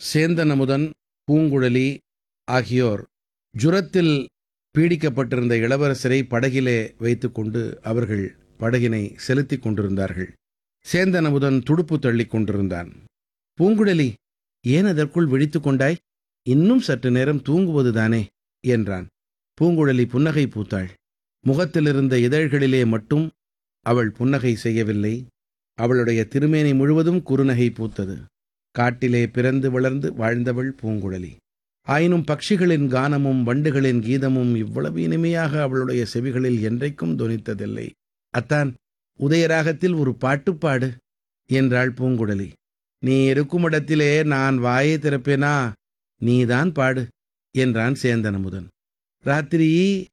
சேந்தன் அமுதன் பூங்குழலி ஆகியோர் ஜுரத்தில் பீடிக்கப்பட்டிருந்த இளவரசரை படகிலே வைத்துக்கொண்டு அவர்கள் படகினை செலுத்திக் கொண்டிருந்தார்கள் சேந்தன் அமுதன் துடுப்பு தள்ளிக் கொண்டிருந்தான் பூங்குழலி ஏன் அதற்குள் விழித்துக் கொண்டாய் இன்னும் சற்று நேரம் தூங்குவதுதானே என்றான் பூங்குழலி புன்னகை பூத்தாள் முகத்திலிருந்த இதழ்களிலே மட்டும் அவள் புன்னகை செய்யவில்லை அவளுடைய திருமேனி முழுவதும் குறுநகை பூத்தது காட்டிலே பிறந்து வளர்ந்து வாழ்ந்தவள் பூங்குழலி ஆயினும் பட்சிகளின் கானமும் வண்டுகளின் கீதமும் இவ்வளவு இனிமையாக அவளுடைய செவிகளில் என்றைக்கும் தொனித்ததில்லை அத்தான் உதயராகத்தில் ஒரு பாட்டு பாடு என்றாள் பூங்குழலி நீ இருக்கும் இடத்திலே நான் வாயை திறப்பேனா நீதான் பாடு என்றான் சேந்தனமுதன் ராத்திரி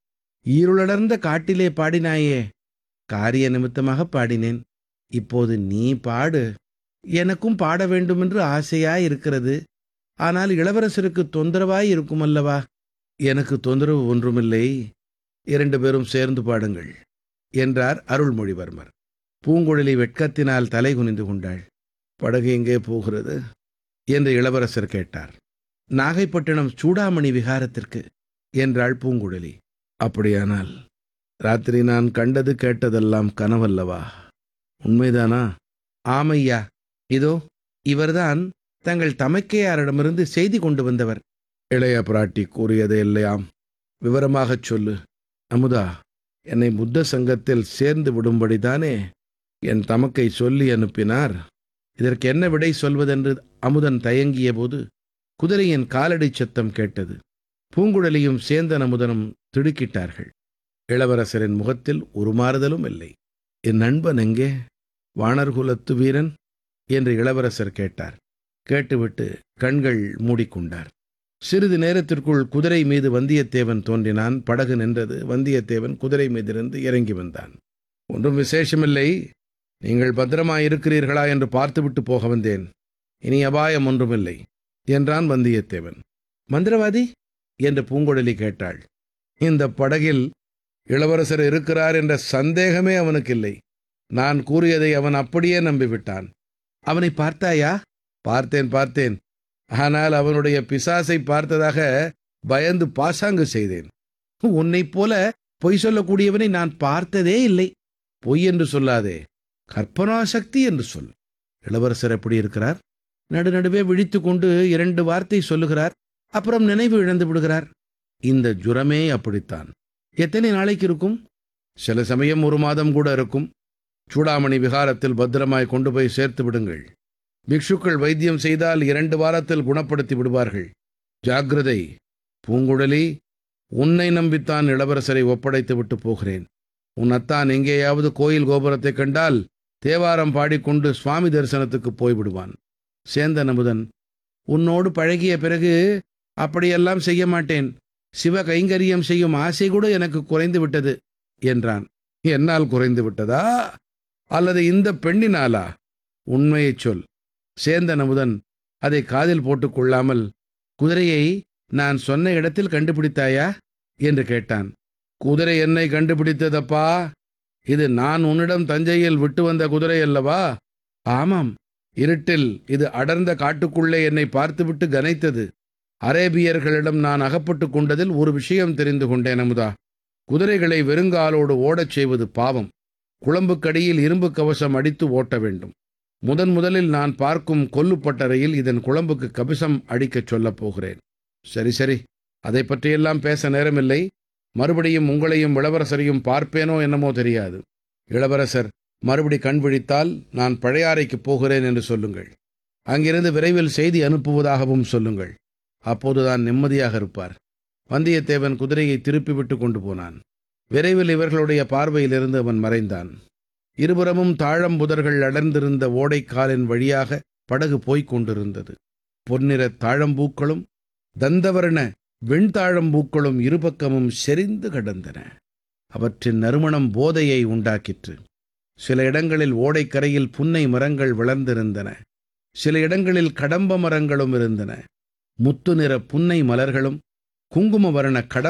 ஈருளடர்ந்த காட்டிலே பாடினாயே காரிய நிமித்தமாக பாடினேன் இப்போது நீ பாடு எனக்கும் பாட வேண்டுமென்று ஆசையாய் இருக்கிறது ஆனால் இளவரசருக்கு தொந்தரவாய் இருக்கும் அல்லவா எனக்கு தொந்தரவு ஒன்றுமில்லை இரண்டு பேரும் சேர்ந்து பாடுங்கள் என்றார் அருள்மொழிவர்மர் பூங்குழலி வெட்கத்தினால் தலை குனிந்து கொண்டாள் படகு எங்கே போகிறது என்று இளவரசர் கேட்டார் நாகைப்பட்டினம் சூடாமணி விகாரத்திற்கு என்றாள் பூங்குழலி அப்படியானால் ராத்திரி நான் கண்டது கேட்டதெல்லாம் கனவல்லவா உண்மைதானா ஆமையா இதோ இவர்தான் தங்கள் தமக்கையாரிடமிருந்து செய்தி கொண்டு வந்தவர் இளைய பிராட்டி கூறியது இல்லையாம் விவரமாகச் சொல்லு அமுதா என்னை புத்த சங்கத்தில் சேர்ந்து விடும்படிதானே என் தமக்கை சொல்லி அனுப்பினார் இதற்கு என்ன விடை சொல்வதென்று அமுதன் தயங்கிய போது குதிரையின் காலடி சத்தம் கேட்டது பூங்குழலியும் சேந்தன் அமுதனும் திடுக்கிட்டார்கள் இளவரசரின் முகத்தில் ஒரு மாறுதலும் இல்லை என் நண்பன் எங்கே வானர்குலத்து வீரன் என்று இளவரசர் கேட்டார் கேட்டுவிட்டு கண்கள் மூடிக்கொண்டார் சிறிது நேரத்திற்குள் குதிரை மீது வந்தியத்தேவன் தோன்றினான் படகு நின்றது வந்தியத்தேவன் குதிரை மீதிருந்து இறங்கி வந்தான் ஒன்றும் விசேஷமில்லை நீங்கள் பத்திரமாயிருக்கிறீர்களா என்று பார்த்துவிட்டு போக வந்தேன் இனி அபாயம் ஒன்றுமில்லை என்றான் வந்தியத்தேவன் மந்திரவாதி என்று பூங்குழலி கேட்டாள் இந்த படகில் இளவரசர் இருக்கிறார் என்ற சந்தேகமே அவனுக்கு இல்லை நான் கூறியதை அவன் அப்படியே நம்பிவிட்டான் அவனை பார்த்தாயா பார்த்தேன் பார்த்தேன் ஆனால் அவனுடைய பிசாசை பார்த்ததாக பயந்து பாசாங்கு செய்தேன் உன்னைப் போல பொய் சொல்லக்கூடியவனை நான் பார்த்ததே இல்லை பொய் என்று சொல்லாதே கற்பனா சக்தி என்று சொல் இளவரசர் எப்படி இருக்கிறார் நடுநடுவே விழித்து கொண்டு இரண்டு வார்த்தை சொல்லுகிறார் அப்புறம் நினைவு இழந்து விடுகிறார் இந்த ஜுரமே அப்படித்தான் எத்தனை நாளைக்கு இருக்கும் சில சமயம் ஒரு மாதம் கூட இருக்கும் சூடாமணி விகாரத்தில் பத்திரமாய் கொண்டு போய் சேர்த்து விடுங்கள் பிக்ஷுக்கள் வைத்தியம் செய்தால் இரண்டு வாரத்தில் குணப்படுத்தி விடுவார்கள் ஜாக்கிரதை பூங்குழலி உன்னை நம்பித்தான் இளவரசரை ஒப்படைத்து விட்டு போகிறேன் உன் அத்தான் எங்கேயாவது கோயில் கோபுரத்தை கண்டால் தேவாரம் பாடிக்கொண்டு சுவாமி தரிசனத்துக்கு போய்விடுவான் சேந்தன் அமுதன் உன்னோடு பழகிய பிறகு அப்படியெல்லாம் செய்ய மாட்டேன் சிவ கைங்கரியம் செய்யும் ஆசை கூட எனக்கு குறைந்து விட்டது என்றான் என்னால் குறைந்து விட்டதா அல்லது இந்த பெண்ணினாலா உண்மையைச் சொல் சேந்தன் அமுதன் அதை காதில் போட்டுக் கொள்ளாமல் குதிரையை நான் சொன்ன இடத்தில் கண்டுபிடித்தாயா என்று கேட்டான் குதிரை என்னை கண்டுபிடித்ததப்பா இது நான் உன்னிடம் தஞ்சையில் விட்டு வந்த குதிரை அல்லவா ஆமாம் இருட்டில் இது அடர்ந்த காட்டுக்குள்ளே என்னை பார்த்துவிட்டு கனைத்தது அரேபியர்களிடம் நான் அகப்பட்டுக் கொண்டதில் ஒரு விஷயம் தெரிந்து கொண்டேன் அமுதா குதிரைகளை வெறுங்காலோடு ஓடச் செய்வது பாவம் குழம்புக்கடியில் இரும்பு கவசம் அடித்து ஓட்ட வேண்டும் முதன் முதலில் நான் பார்க்கும் கொல்லுப்பட்டறையில் இதன் குழம்புக்கு கபிசம் அடிக்கச் சொல்லப் போகிறேன் சரி சரி அதை பற்றியெல்லாம் பேச நேரமில்லை மறுபடியும் உங்களையும் இளவரசரையும் பார்ப்பேனோ என்னமோ தெரியாது இளவரசர் மறுபடி கண் விழித்தால் நான் பழையாறைக்குப் போகிறேன் என்று சொல்லுங்கள் அங்கிருந்து விரைவில் செய்தி அனுப்புவதாகவும் சொல்லுங்கள் அப்போதுதான் நிம்மதியாக இருப்பார் வந்தியத்தேவன் குதிரையை திருப்பிவிட்டு கொண்டு போனான் விரைவில் இவர்களுடைய பார்வையிலிருந்து அவன் மறைந்தான் இருபுறமும் தாழம்புதர்கள் அடர்ந்திருந்த ஓடைக்காலின் வழியாக படகு போய்க் கொண்டிருந்தது பொன்னிற தாழம்பூக்களும் தந்தவர்ண வெண்தாழம்பூக்களும் இருபக்கமும் செறிந்து கிடந்தன அவற்றின் நறுமணம் போதையை உண்டாக்கிற்று சில இடங்களில் ஓடைக்கரையில் புன்னை மரங்கள் வளர்ந்திருந்தன சில இடங்களில் கடம்ப மரங்களும் இருந்தன முத்து நிற புன்னை மலர்களும் குங்கும வர்ண கடம்ப